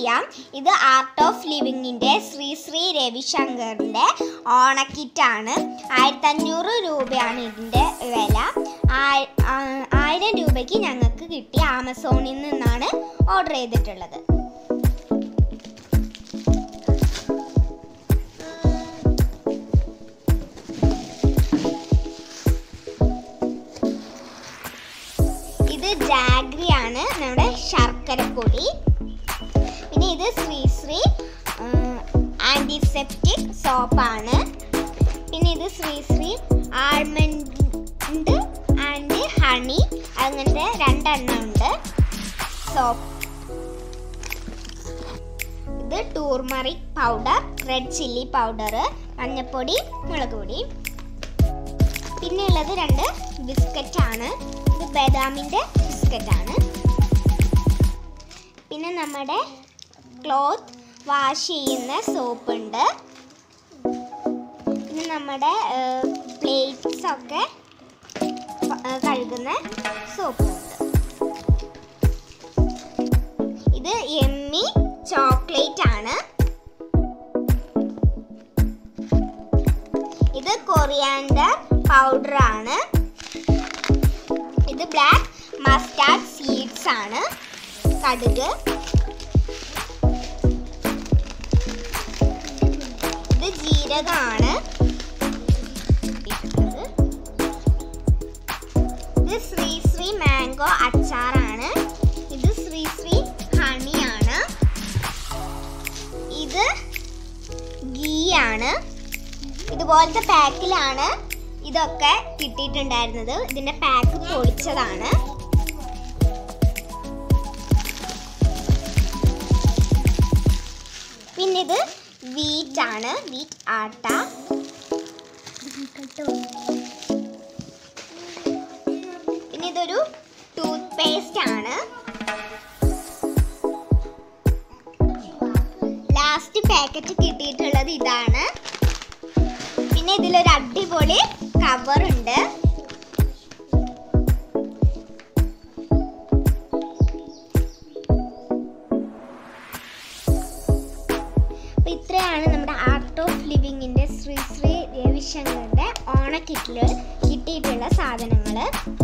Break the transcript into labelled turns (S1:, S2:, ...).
S1: കാണിക്കാം ഇത് art of ലിവിങ്ങിൻ്റെ ശ്രീ ശ്രീ രവിശങ്കറിൻ്റെ ഓണക്കിറ്റാണ് ആയിരത്തഞ്ഞൂറ് രൂപയാണ് ഇതിൻ്റെ വില ആയി- ആ- ആയിരം രൂപയ്ക്ക് ഞങ്ങൾക്ക് കിട്ടി ആമസോണിൽ നിന്നാണ് ഓർഡർ ചെയ്തിട്ടുള്ളത് ഇത് ജാഗ്രിയാണ് നമ്മുടെ ശർക്കരപ്പൊടി പിന്നെ ഇത് ശ്രീ ശ്രീ ആൻറ്റിസെപ്റ്റിക് സോപ്പാണ് പിന്നെ ഇത് Sri Sri almond and honey അങ്ങനത്തെ രണ്ടെണ്ണം ഉണ്ട് സോപ്പ് ഇത് turmeric powder red chilli powder മഞ്ഞപ്പൊടി മുളക് പൊടി പിന്നെ ഉള്ളത് രണ്ട് ബിസ്ക്കറ്റ് ആണ് ഇത് ബദാമിൻ്റെ ബിസ്ക്കറ്റ് ആണ് പിന്നെ നമ്മുടെ ക്ലോത്ത് വാഷ് ചെയ്യുന്ന സോപ്പ് ഉണ്ട് പിന്നെ നമ്മുടെ പ്ലേറ്റ്സ് ഒക്കെ പ- ഏ, കഴുകുന്ന സോപ്പ് ഉണ്ട് ഇത് എമ്മി ചോക്ലേറ്റ് ആണ് ഇത് കൊറിയാൻഡർ പൗഡർ ആണ് ഇത് ബ്ലാക്ക് മസ്റ്റാർഡ് സീഡ്സ് ആണ് കടുക് ഇത് ജീരകമാണ് ഇട്ടത്. ഇത് ശ്രീ ശ്രീ മാംഗോ അച്ചാറാണ് ഇത് ശ്രീ ശ്രീ ഹണിയാണ് ഇത് ഗീ ആണ് ഇതുപോലത്തെ പാക്കിലാണ് ഇതൊക്കെ കിട്ടിയിട്ടുണ്ടായിരുന്നത് ഇതിന്റെ പാക്ക് പൊളിച്ചതാണ് പിന്നെ ഇത് വീറ്റ് ആണ് വീറ്റ് ആട്ട പിന്നെ ഇതൊരു ടൂത്ത് പേസ്റ്റ് ആണ് ലാസ്റ്റ് പാക്കറ്റ് കിട്ടിയിട്ടുള്ളത് ഇതാണ് പിന്നെ ഇതിലൊരു അടിപൊളി കവർ ഉണ്ട് അപ്പൊ ഇത്രയാണ് നമ്മുടെ ആർട്ട് ഓഫ് ലിവിങ്ങിന്റെ ശ്രീ ശ്രീ രവിശങ്കറിന്റെ ഓണക്കിറ്റിൽ കിട്ടിയിട്ടുള്ള സാധനങ്ങൾ